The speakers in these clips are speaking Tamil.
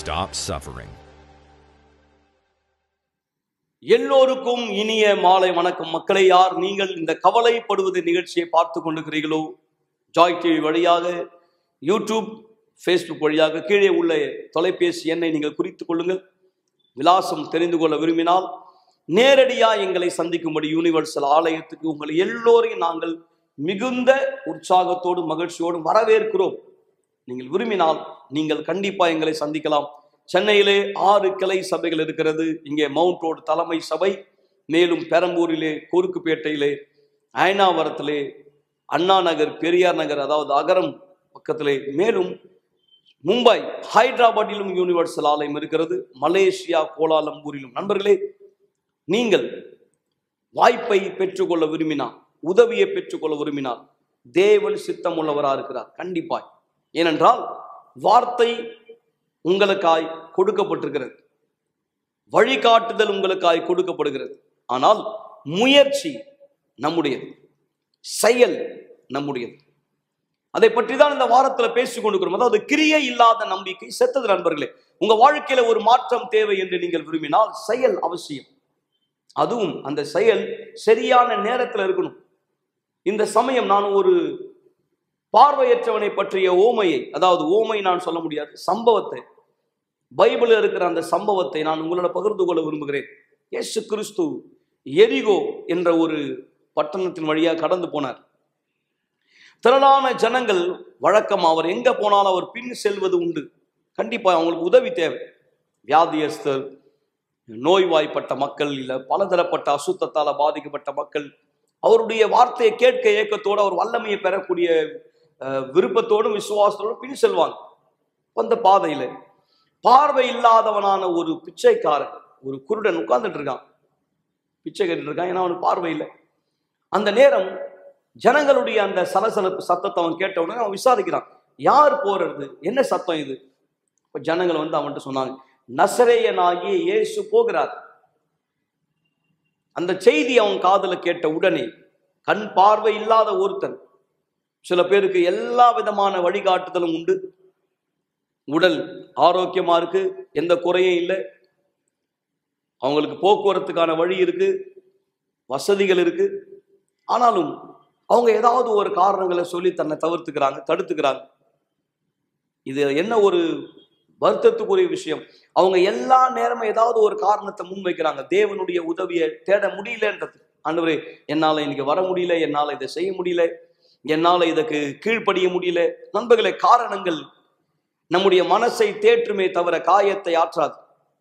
stop suffering. எல்லோருக்கும் இனிய மாலை வணக்கம் மக்களை யார் நீங்கள் இந்த கவலைப்படுவது நிகழ்ச்சியை பார்த்து கொண்டிருக்கிறீர்களோ ஜாய் டிவி வழியாக யூடியூப் ஃபேஸ்புக் வழியாக கீழே உள்ள தொலைபேசி எண்ணை நீங்கள் குறித்துக் கொள்ளுங்கள் விலாசம் தெரிந்து கொள்ள விரும்பினால் நேரடியாக எங்களை சந்திக்கும்படி யூனிவர்சல் ஆலயத்துக்கு உங்களை எல்லோரையும் நாங்கள் மிகுந்த உற்சாகத்தோடும் மகிழ்ச்சியோடும் வரவேற்கிறோம் நீங்கள் விரும்பினால் நீங்கள் கண்டிப்பா எங்களை சந்திக்கலாம் சென்னையிலே ஆறு கிளை சபைகள் இருக்கிறது இங்கே மவுண்ட் ரோடு தலைமை சபை மேலும் பெரம்பூரிலே குறுக்குப்பேட்டையிலே அயனாவரத்திலே அண்ணா நகர் பெரியார் நகர் அதாவது அகரம் பக்கத்திலே மேலும் மும்பை ஹைதராபாத்திலும் யூனிவர்சல் ஆலயம் இருக்கிறது மலேசியா கோலாலம்பூரிலும் நண்பர்களே நீங்கள் வாய்ப்பை பெற்றுக்கொள்ள விரும்பினால் உதவியை பெற்றுக்கொள்ள விரும்பினால் தேவன் சித்தம் உள்ளவராக இருக்கிறார் கண்டிப்பாய் ஏனென்றால் வார்த்தை உங்களுக்காய் கொடுக்கப்பட்டிருக்கிறது வழிகாட்டுதல் உங்களுக்காய் கொடுக்கப்படுகிறது ஆனால் முயற்சி நம்முடையது செயல் நம்முடையது அதை பற்றி தான் இந்த வாரத்தில் பேசிக் கொண்டிருக்கிறோம் அதாவது கிரியை இல்லாத நம்பிக்கை செத்தது நண்பர்களே உங்க வாழ்க்கையில ஒரு மாற்றம் தேவை என்று நீங்கள் விரும்பினால் செயல் அவசியம் அதுவும் அந்த செயல் சரியான நேரத்தில் இருக்கணும் இந்த சமயம் நான் ஒரு பார்வையற்றவனை பற்றிய ஓமையை அதாவது ஓமை நான் சொல்ல முடியாது சம்பவத்தை பைபிளில் இருக்கிற அந்த சம்பவத்தை நான் உங்களோட பகிர்ந்து கொள்ள விரும்புகிறேன் இயேசு கிறிஸ்து எரிகோ என்ற ஒரு பட்டணத்தின் வழியாக கடந்து போனார் திரளான ஜனங்கள் வழக்கம் அவர் எங்க போனாலும் அவர் பின் செல்வது உண்டு கண்டிப்பா அவங்களுக்கு உதவி தேவை வியாதியஸ்தர் நோய்வாய்ப்பட்ட மக்கள் இல்லை பலதரப்பட்ட அசுத்தத்தால பாதிக்கப்பட்ட மக்கள் அவருடைய வார்த்தையை கேட்க ஏக்கத்தோடு அவர் வல்லமையை பெறக்கூடிய அஹ், விருப்பத்தோடும் விசுவாசத்தோடும் பின் செல்வாங்க அந்த பாதையில பார்வை இல்லாதவனான ஒரு பிச்சைக்காரன் ஒரு குருடன் உட்கார்ந்துட்டு இருக்கான் பிச்சை கேட்டுட்டு இருக்கான் ஏன்னா அவனுக்கு பார்வை இல்லை அந்த நேரம் ஜனங்களுடைய அந்த சலசலப்பு சத்தத்தை அவன் கேட்ட உடனே அவன் விசாரிக்கிறான் யார் போறது என்ன சத்தம் இது இப்ப ஜனங்கள் வந்து அவன்கிட்ட சொன்னாங்க நசரேயனாகிய இயேசு போகிறார் அந்த செய்தி அவன் காதுல கேட்ட உடனே கண் பார்வை இல்லாத ஒருத்தன் சில பேருக்கு எல்லா விதமான வழிகாட்டுதலும் உண்டு உடல் ஆரோக்கியமா இருக்கு எந்த குறையும் இல்லை அவங்களுக்கு போக்குவரத்துக்கான வழி இருக்கு வசதிகள் இருக்கு ஆனாலும் அவங்க ஏதாவது ஒரு காரணங்களை சொல்லி தன்னை தவிர்த்துக்கிறாங்க தடுத்துக்கிறாங்க இது என்ன ஒரு வருத்தத்துக்குரிய விஷயம் அவங்க எல்லா நேரமும் ஏதாவது ஒரு காரணத்தை முன்வைக்கிறாங்க தேவனுடைய உதவியை தேட முடியலன்றது ஆண்டவரே என்னால இன்னைக்கு வர முடியல என்னால இதை செய்ய முடியல என்னால இதுக்கு கீழ்ப்படிய முடியல நண்பர்களே காரணங்கள் நம்முடைய மனசை தேற்றுமே தவிர காயத்தை ஆற்றாது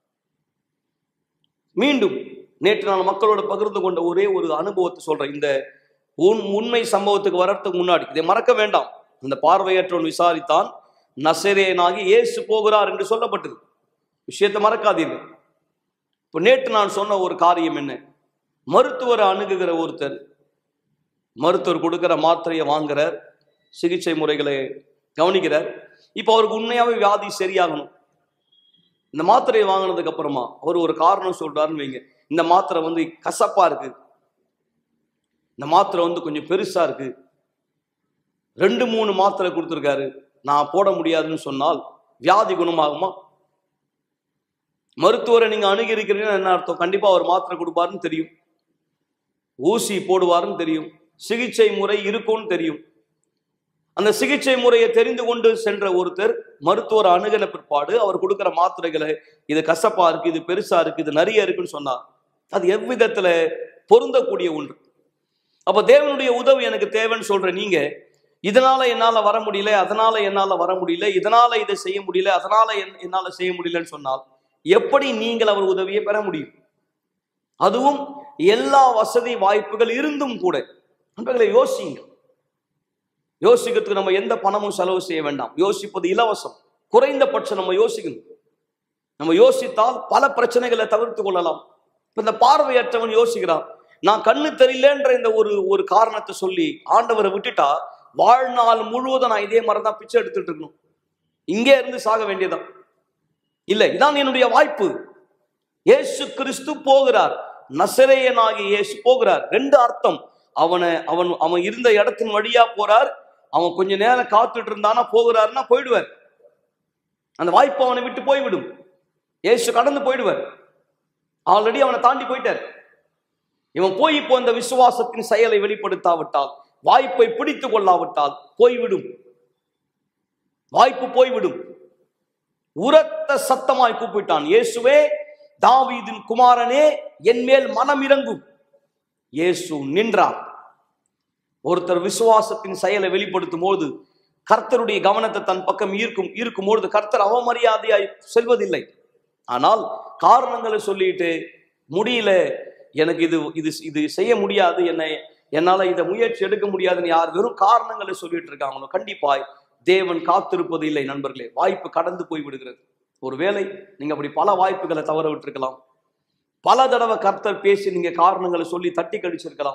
மீண்டும் நேற்று நான் மக்களோட பகிர்ந்து கொண்ட ஒரே ஒரு அனுபவத்தை சொல்றேன் இந்த உன் உண்மை சம்பவத்துக்கு வர்றதுக்கு முன்னாடி இதை மறக்க வேண்டாம் அந்த பார்வையற்றவன் விசாரித்தான் நசரேனாகி இயேசு போகிறார் என்று சொல்லப்பட்டது விஷயத்தை மறக்காதீர்கள் இப்போ நேற்று நான் சொன்ன ஒரு காரியம் என்ன மருத்துவரை அணுகுகிற ஒருத்தர் மருத்துவர் கொடுக்கிற மாத்திரையை வாங்குறார் சிகிச்சை முறைகளை கவனிக்கிறார் இப்போ அவருக்கு உண்மையாவே வியாதி சரியாகணும் இந்த மாத்திரையை வாங்கினதுக்கு அப்புறமா அவர் ஒரு காரணம் சொல்றாருன்னு வைங்க இந்த மாத்திரை வந்து கசப்பா இருக்கு இந்த மாத்திரை வந்து கொஞ்சம் பெருசா இருக்கு ரெண்டு மூணு மாத்திரை கொடுத்துருக்காரு நான் போட முடியாதுன்னு சொன்னால் வியாதி குணமாகுமா மருத்துவரை நீங்க அணுகி இருக்கிறீங்கன்னா என்ன அர்த்தம் கண்டிப்பா அவர் மாத்திரை கொடுப்பாருன்னு தெரியும் ஊசி போடுவாருன்னு தெரியும் சிகிச்சை முறை இருக்கும்னு தெரியும் அந்த சிகிச்சை முறையை தெரிந்து கொண்டு சென்ற ஒருத்தர் மருத்துவர் அணுகின பிற்பாடு அவர் கொடுக்கிற மாத்திரைகளை இது கசப்பா இருக்கு இது பெருசா இருக்கு இது நிறைய இருக்குன்னு சொன்னார் அது எவ்விதத்துல பொருந்தக்கூடிய ஒன்று அப்ப தேவனுடைய உதவி எனக்கு தேவைன்னு சொல்ற நீங்க இதனால என்னால வர முடியல அதனால என்னால வர முடியல இதனால இதை செய்ய முடியல அதனால என்- என்னால செய்ய முடியலன்னு சொன்னால் எப்படி நீங்கள் அவர் உதவியை பெற முடியும் அதுவும் எல்லா வசதி வாய்ப்புகள் இருந்தும் கூட நண்பர்களை யோசிங்க யோசிக்கிறதுக்கு நம்ம எந்த பணமும் செலவு செய்ய வேண்டாம் யோசிப்பது இலவசம் குறைந்தபட்சம் நம்ம யோசிக்கணும் நம்ம யோசித்தால் பல பிரச்சனைகளை தவிர்த்து கொள்ளலாம் இப்ப இந்த பார்வையற்றவன் யோசிக்கிறான் நான் கண்ணு தெரியலன்ற இந்த ஒரு ஒரு காரணத்தை சொல்லி ஆண்டவரை விட்டுட்டா வாழ்நாள் முழுவதும் நான் இதே மாதிரி தான் பிச்சை எடுத்துட்டு இருக்கணும் இங்கே இருந்து சாக வேண்டியதான் இல்லை இதான் என்னுடைய வாய்ப்பு இயேசு கிறிஸ்து போகிறார் நசரேயனாகி இயேசு போகிறார் ரெண்டு அர்த்தம் அவனை அவன் அவன் இருந்த இடத்தின் வழியா போறார் அவன் கொஞ்ச நேரம் காத்துட்டு இருந்தானா போகிறாருன்னா போயிடுவார் அந்த வாய்ப்பு அவனை விட்டு போய்விடும் இயேசு கடந்து போயிடுவார் ஆல்ரெடி அவனை தாண்டி போயிட்டார் இவன் போய் இப்போ அந்த விசுவாசத்தின் செயலை வெளிப்படுத்தாவிட்டால் வாய்ப்பை பிடித்து கொள்ளாவிட்டால் போய்விடும் வாய்ப்பு போய்விடும் உரத்த சத்தமாய் கூப்பிட்டான் இயேசுவே தாவீதின் குமாரனே என் மேல் மனம் இறங்கும் இயேசு நின்றார் ஒருத்தர் விசுவாசத்தின் செயலை வெளிப்படுத்தும் போது கர்த்தருடைய கவனத்தை தன் பக்கம் ஈர்க்கும் ஈர்க்கும் பொழுது கர்த்தர் அவமரியாதையாய் செல்வதில்லை ஆனால் காரணங்களை சொல்லிட்டு முடியல எனக்கு இது இது இது செய்ய முடியாது என்னை என்னால இதை முயற்சி எடுக்க முடியாதுன்னு யார் வெறும் காரணங்களை சொல்லிட்டு இருக்காங்களோ கண்டிப்பாய் தேவன் காத்திருப்பது இல்லை நண்பர்களே வாய்ப்பு கடந்து போய் விடுகிறது ஒருவேளை நீங்க அப்படி பல வாய்ப்புகளை தவற விட்டுருக்கலாம் பல தடவை கர்த்தர் பேசி நீங்க காரணங்களை சொல்லி தட்டி கழிச்சிருக்கலாம்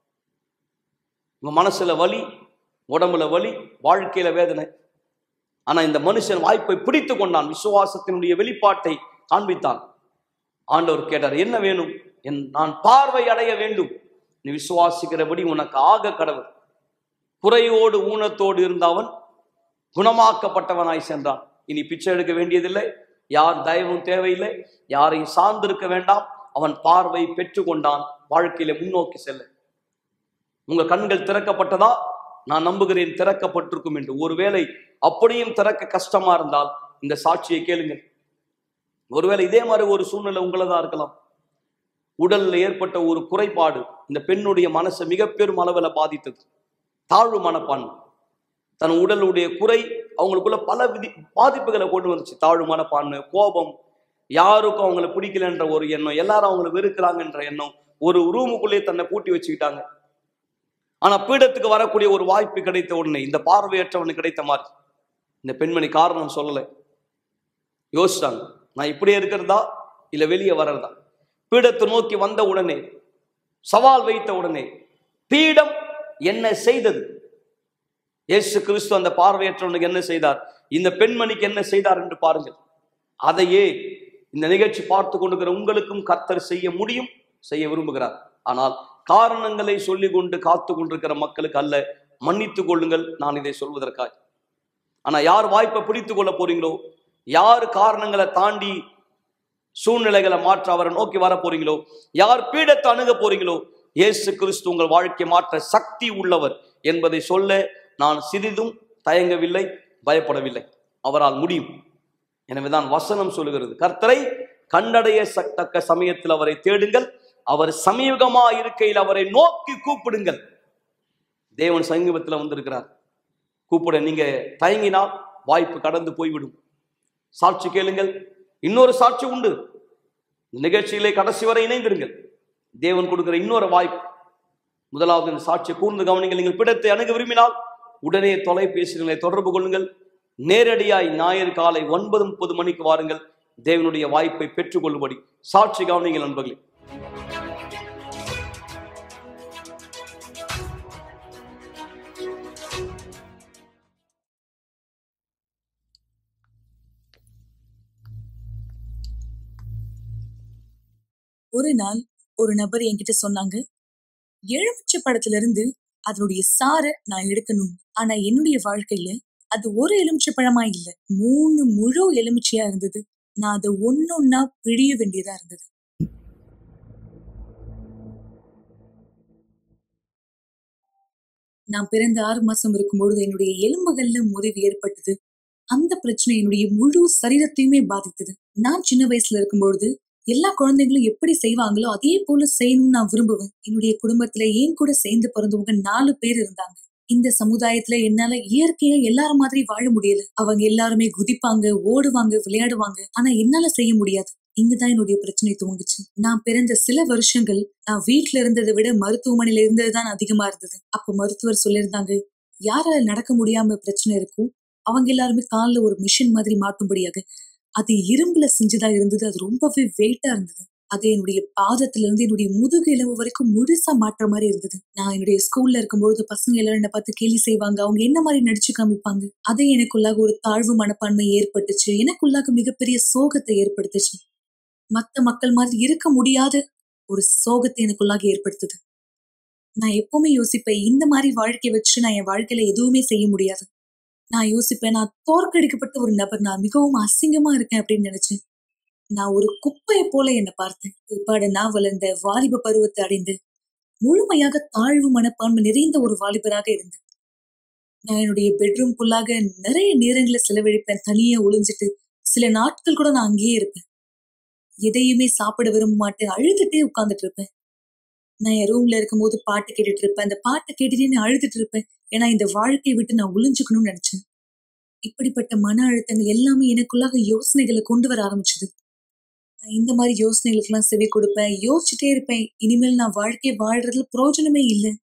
உங்க மனசுல வலி உடம்புல வலி வாழ்க்கையில வேதனை ஆனா இந்த மனுஷன் வாய்ப்பை பிடித்து கொண்டான் விசுவாசத்தினுடைய வெளிப்பாட்டை காண்பித்தான் ஆண்டவர் கேட்டார் என்ன வேணும் என் நான் பார்வை அடைய வேண்டும் நீ விசுவாசிக்கிறபடி உனக்கு ஆக கடவுள் குறையோடு ஊனத்தோடு இருந்த அவன் குணமாக்கப்பட்டவனாய் சென்றான் இனி பிச்சை எடுக்க வேண்டியதில்லை யார் தயவும் தேவையில்லை யாரையும் சார்ந்திருக்க வேண்டாம் அவன் பார்வை பெற்றுக்கொண்டான் வாழ்க்கையில முன்னோக்கி செல்ல உங்க கண்கள் திறக்கப்பட்டதா நான் நம்புகிறேன் திறக்கப்பட்டிருக்கும் என்று ஒருவேளை அப்படியும் திறக்க கஷ்டமா இருந்தால் இந்த சாட்சியை கேளுங்கள் ஒருவேளை இதே மாதிரி ஒரு சூழ்நிலை உங்களதா இருக்கலாம் உடல்ல ஏற்பட்ட ஒரு குறைபாடு இந்த பெண்ணுடைய மனசை மிக பெரும் அளவில் பாதித்தது தாழ்வு மனப்பான்மை தன் உடலுடைய குறை அவங்களுக்குள்ள பல விதி பாதிப்புகளை கொண்டு வந்துச்சு தாழ்வு மனப்பான்மை கோபம் யாருக்கும் அவங்கள பிடிக்கலன்ற ஒரு எண்ணம் எல்லாரும் அவங்கள வெறுக்கிறாங்கன்ற எண்ணம் ஒரு ரூமுக்குள்ளேயே தன்னை பூட்டி வச்சுக்கிட்டாங்க ஆனா பீடத்துக்கு வரக்கூடிய ஒரு வாய்ப்பு கிடைத்த உடனே இந்த பார்வையற்றவனுக்கு கிடைத்த மாதிரி இந்த பெண்மணி காரணம் சொல்லலை யோசிச்சாங்க நான் இப்படியே இருக்கிறதா இல்ல வெளியே வர்றதா பீடத்தை நோக்கி வந்த உடனே சவால் வைத்த உடனே பீடம் என்ன செய்தது இயேசு கிறிஸ்து அந்த பார்வையற்றவனுக்கு என்ன செய்தார் இந்த பெண்மணிக்கு என்ன செய்தார் என்று பாருங்கள் அதையே இந்த நிகழ்ச்சி பார்த்து கொண்டிருக்கிற உங்களுக்கும் கர்த்தர் செய்ய முடியும் செய்ய விரும்புகிறார் ஆனால் காரணங்களை சொல்லி கொண்டு காத்து கொண்டிருக்கிற மக்களுக்கு அல்ல மன்னித்துக் கொள்ளுங்கள் நான் இதை சொல்வதற்காக ஆனா யார் வாய்ப்பை பிடித்து கொள்ள போறீங்களோ யார் காரணங்களை தாண்டி சூழ்நிலைகளை மாற்ற அவரை நோக்கி வர போறீங்களோ யார் பீடத்தை அணுக போறீங்களோ இயேசு கிறிஸ்து உங்கள் வாழ்க்கை மாற்ற சக்தி உள்ளவர் என்பதை சொல்ல நான் சிறிதும் தயங்கவில்லை பயப்படவில்லை அவரால் முடியும் எனவேதான் வசனம் சொல்லுகிறது கர்த்தரை கண்டடைய ச- தக்க சமயத்தில் அவரை தேடுங்கள் அவர் சமீபமா இருக்கையில் அவரை நோக்கி கூப்பிடுங்கள் தேவன் சமீபத்தில் வந்திருக்கிறார் கூப்பிட நீங்க தயங்கினால் வாய்ப்பு கடந்து போய்விடும் சாட்சி கேளுங்கள் இன்னொரு சாட்சி உண்டு இந்த நிகழ்ச்சியிலே கடைசி வரை இணைந்திருங்கள் தேவன் கொடுக்கிற இன்னொரு வாய்ப்பு முதலாவது இந்த சாட்சியை கூர்ந்து கவனிங்கள் நீங்கள் பிடத்தை அணுக விரும்பினால் உடனே தொலைபேசிகளை தொடர்பு கொள்ளுங்கள் நேரடியாய் ஞாயிறு காலை ஒன்பது முப்பது மணிக்கு வாருங்கள் தேவனுடைய வாய்ப்பை பெற்றுக்கொள்ளும்படி சாட்சி கவனிங்கள் நண்பர்களே ஒரு நாள் ஒரு நபர் என்கிட்ட சொன்னாங்க எலுமிச்சை படத்துல இருந்து அதனுடைய சாரை நான் எடுக்கணும் ஆனா என்னுடைய வாழ்க்கையில அது ஒரு எலுமிச்சை பழமா இல்ல மூணு முழு எலுமிச்சையா இருந்தது நான் அதை ஒன்னொன்னா பிழிய வேண்டியதா இருந்தது நான் பிறந்த ஆறு மாசம் இருக்கும்பொழுது என்னுடைய எலும்புகள்ல முறிவு ஏற்பட்டது அந்த பிரச்சனை என்னுடைய முழு சரீரத்தையுமே பாதித்தது நான் சின்ன வயசுல இருக்கும்பொழுது எல்லா குழந்தைங்களும் எப்படி செய்வாங்களோ அதே போல செய்யணும்னு நான் விரும்புவேன் என்னுடைய குடும்பத்துல என் கூட சேர்ந்து பிறந்தவங்க நாலு பேர் இருந்தாங்க இந்த சமுதாயத்துல என்னால இயற்கையா எல்லாரும் மாதிரி வாழ முடியல அவங்க எல்லாருமே குதிப்பாங்க ஓடுவாங்க விளையாடுவாங்க ஆனா என்னால செய்ய முடியாது இங்கதான் என்னுடைய பிரச்சனை துவங்குச்சு நான் பிறந்த சில வருஷங்கள் நான் வீட்ல இருந்ததை விட மருத்துவமனையில இருந்ததுதான் அதிகமா இருந்தது அப்ப மருத்துவர் சொல்லியிருந்தாங்க யாரால நடக்க முடியாம பிரச்சனை இருக்கும் அவங்க எல்லாருமே கால்ல ஒரு மிஷின் மாதிரி மாட்டும்படியாக அது இரும்புல செஞ்சதா இருந்தது அது ரொம்பவே வெயிட்டா இருந்தது அது என்னுடைய பாதத்துல இருந்து என்னுடைய முதுகு எலும்பு வரைக்கும் முழுசா மாற்ற மாதிரி இருந்தது நான் என்னுடைய ஸ்கூல்ல இருக்கும்பொழுது பசங்க எல்லாரும் என்னை பார்த்து கேலி செய்வாங்க அவங்க என்ன மாதிரி நடிச்சு காமிப்பாங்க அதே எனக்குள்ளாக ஒரு தாழ்வு மனப்பான்மை ஏற்பட்டுச்சு எனக்குள்ளாக மிகப்பெரிய சோகத்தை ஏற்படுத்துச்சு மத்த மக்கள் மாதிரி இருக்க முடியாத ஒரு சோகத்தை எனக்குள்ளாக ஏற்படுத்துது நான் எப்பவுமே யோசிப்பேன் இந்த மாதிரி வாழ்க்கைய வச்சு நான் என் வாழ்க்கையில எதுவுமே செய்ய முடியாது நான் யோசிப்பேன் நான் தோற்கடிக்கப்பட்ட ஒரு நபர் நான் மிகவும் அசிங்கமா இருக்கேன் அப்படின்னு நினைச்சேன் நான் ஒரு குப்பையை போல என்னை பார்த்தேன் பிற்பாடு நான் வளர்ந்த வாலிப பருவத்தை அடைந்து முழுமையாக தாழ்வு மனப்பான்மை நிறைந்த ஒரு வாலிபராக இருந்தேன் நான் என்னுடைய பெட்ரூம்குள்ளாக நிறைய நேரங்களை செலவழிப்பேன் தனியா ஒளிஞ்சிட்டு சில நாட்கள் கூட நான் அங்கேயே இருப்பேன் எதையுமே சாப்பிட விரும்ப மாட்டேன் அழுதுட்டே உட்கார்ந்துட்டு இருப்பேன் நான் என் ரூம்ல இருக்கும்போது பாட்டு கேட்டுட்டு இருப்பேன் அந்த பாட்டை கேட்டுட்டே நான் அழுதுட்டு இருப்பேன் ஏன்னா இந்த வாழ்க்கையை விட்டு நான் ஒளிஞ்சுக்கணும்னு நினைச்சேன் இப்படிப்பட்ட மன அழுத்தங்கள் எல்லாமே எனக்குள்ளாக யோசனைகளை கொண்டு வர ஆரம்பிச்சது நான் இந்த மாதிரி யோசனைகளுக்கெல்லாம் செவி கொடுப்பேன் யோசிச்சுட்டே இருப்பேன் இனிமேல் நான் வாழ்க்கையை வாழ்றதுல பிரயோஜனமே இல்லை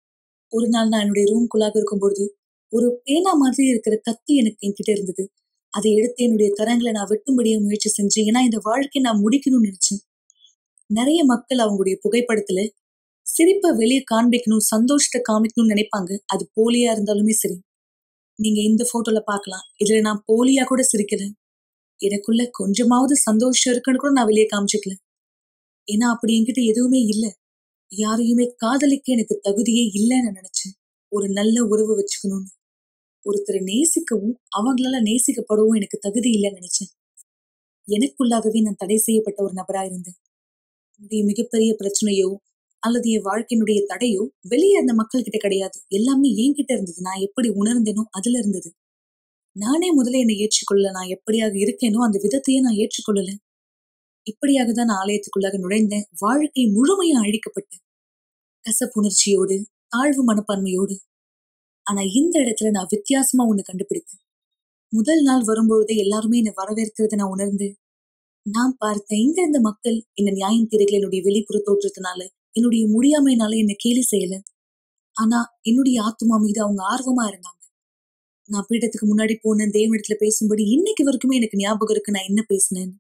ஒரு நாள் நான் என்னுடைய ரூம்குள்ளாக இருக்கும்பொழுது ஒரு பேனா மாதிரி இருக்கிற கத்தி எனக்கு என்கிட்ட இருந்தது அதை எடுத்து என்னுடைய கரங்களை நான் வெட்டும்படிய முயற்சி செஞ்சேன் ஏன்னா இந்த வாழ்க்கையை நான் முடிக்கணும்னு நினைச்சேன் நிறைய மக்கள் அவங்களுடைய புகைப்படத்துல சிரிப்பை வெளியே காண்பிக்கணும் சந்தோஷத்தை காமிக்கணும்னு நினைப்பாங்க அது போலியா இருந்தாலுமே சரி நீங்க இந்த போட்டோல பார்க்கலாம் இதுல நான் போலியா கூட சிரிக்கல எனக்குள்ள கொஞ்சமாவது சந்தோஷம் இருக்குன்னு கூட நான் வெளியே காமிச்சுக்கல ஏன்னா அப்படி என்கிட்ட எதுவுமே இல்ல யாரையுமே காதலிக்க எனக்கு தகுதியே இல்லைன்னு நான் நினைச்சேன் ஒரு நல்ல உறவு வச்சுக்கணும்னு ஒருத்தரை நேசிக்கவும் அவங்களால நேசிக்கப்படவும் எனக்கு தகுதி இல்லைன்னு நினைச்சேன் எனக்குள்ளாகவே நான் தடை செய்யப்பட்ட ஒரு நபரா இருந்தேன் என்னுடைய மிகப்பெரிய பிரச்சனையோ அல்லது என் வாழ்க்கையினுடைய தடையோ வெளியே அந்த மக்கள் கிட்ட கிடையாது எல்லாமே என்கிட்ட இருந்தது நான் எப்படி உணர்ந்தேனோ அதுல இருந்தது நானே முதல்ல என்னை ஏற்றுக்கொள்ளல நான் எப்படியாக இருக்கேனோ அந்த விதத்தையே நான் ஏற்றுக்கொள்ளல இப்படியாக தான் நான் ஆலயத்துக்குள்ளாக நுழைந்தேன் வாழ்க்கை முழுமையா அழிக்கப்பட்டு கசப்புணர்ச்சியோடு தாழ்வு மனப்பான்மையோடு ஆனா இந்த இடத்துல நான் வித்தியாசமா ஒண்ணு கண்டுபிடித்தேன் முதல் நாள் வரும்பொழுதே எல்லாருமே என்னை வரவேற்கிறத நான் உணர்ந்து நான் பார்த்தேன் இங்க இருந்த மக்கள் இந்த நியாயம் தீரைகள் என்னுடைய வெளிப்புற தோற்றத்தினால என்னுடைய முடியாமைனால என்னை கேலி செய்யல ஆனா என்னுடைய ஆத்மா மீது அவங்க ஆர்வமா இருந்தாங்க நான் பீடத்துக்கு முன்னாடி போன தேவனிடத்துல பேசும்படி இன்னைக்கு வரைக்குமே எனக்கு ஞாபகம் இருக்கு நான் என்ன பேசினேன்னு